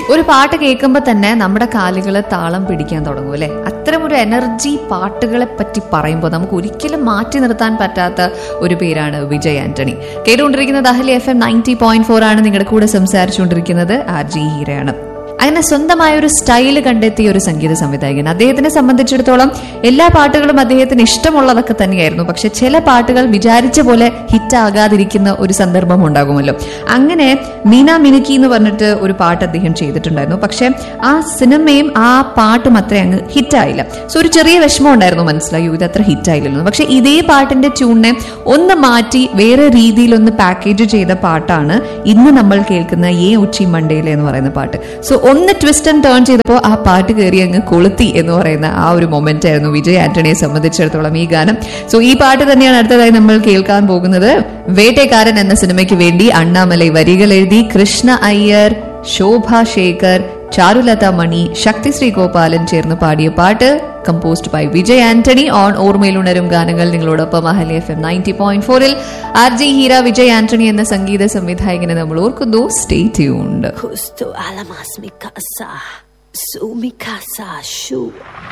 ഒരു പാട്ട് കേൾക്കുമ്പോൾ തന്നെ നമ്മുടെ കാലുകൾ താളം പിടിക്കാൻ തുടങ്ങും അല്ലെ അത്തരം ഒരു എനർജി പാട്ടുകളെ പറ്റി പറയുമ്പോൾ നമുക്ക് ഒരിക്കലും മാറ്റി നിർത്താൻ പറ്റാത്ത ഒരു പേരാണ് വിജയ് ആന്റണി കേട്ടുകൊണ്ടിരിക്കുന്നത് അഹലി F M ninety point four ആണ് നിങ്ങളുടെ കൂടെ സംസാരിച്ചുകൊണ്ടിരിക്കുന്നത് ആർ ജി ഹീരയാണ് അങ്ങനെ സ്വന്തമായ ഒരു സ്റ്റൈല് കണ്ടെത്തിയ ഒരു സംഗീത സംവിധായകൻ അദ്ദേഹത്തിനെ സംബന്ധിച്ചിടത്തോളം എല്ലാ പാട്ടുകളും അദ്ദേഹത്തിന് ഇഷ്ടമുള്ളതൊക്കെ തന്നെയായിരുന്നു പക്ഷെ ചില പാട്ടുകൾ വിചാരിച്ച പോലെ ഹിറ്റ് ആകാതിരിക്കുന്ന ഒരു സന്ദർഭം ഉണ്ടാകുമല്ലോ അങ്ങനെ മീന മിനുക്കി എന്ന് പറഞ്ഞിട്ട് ഒരു പാട്ട് അദ്ദേഹം ചെയ്തിട്ടുണ്ടായിരുന്നു പക്ഷെ ആ സിനിമയും ആ പാട്ടും അത്ര അങ്ങ് ഹിറ്റായില്ല സോ ഒരു ചെറിയ വിഷമം ഉണ്ടായിരുന്നു മനസ്സിലായി ഇത് അത്ര ഹിറ്റായില്ലെന്ന് പക്ഷെ ഇതേ പാട്ടിന്റെ ട്യൂണിനെ ഒന്ന് മാറ്റി വേറെ രീതിയിൽ ഒന്ന് പാക്കേജ് ചെയ്ത പാട്ടാണ് ഇന്ന് നമ്മൾ കേൾക്കുന്ന ഏ ഉച്ചി മണ്ടയിലെ എന്ന് പറയുന്ന പാട്ട് സോ ഒന്ന് ട്വിസ്റ്റ് ആൻഡ് ടേൺ ചെയ്തപ്പോൾ ആ പാട്ട് കയറി അങ്ങ് കൊളുത്തി എന്ന് പറയുന്ന ആ ഒരു മൊമെന്റ് ആയിരുന്നു വിജയ് ആന്റണിയെ സംബന്ധിച്ചിടത്തോളം ഈ ഗാനം സോ ഈ പാട്ട് തന്നെയാണ് അടുത്തതായി നമ്മൾ കേൾക്കാൻ പോകുന്നത് വേട്ടക്കാരൻ എന്ന സിനിമയ്ക്ക് വേണ്ടി അണ്ണാമലൈ വരികൾ എഴുതി കൃഷ്ണ അയ്യർ ശോഭ ശേഖർ ചാരുലത മണി ശക്തി ശ്രീ ഗോപാലൻ ചേർന്ന് പാടിയ പാട്ട് composed by Vijay Antony on ഓർമ്മയിലുണരും ഗാനങ്ങൾ നിങ്ങളോടൊപ്പം അഹലി എഫ് എം നയൻറ്റി പോയിന്റ് ഫോറിൽ ആർ ജി ഹീര വിജയ് ആന്റണി എന്ന സംഗീത സംവിധായകനെ നമ്മൾ ഓർക്കുന്നു stay tuned Justo a la más mi casa, su mi casa, shu.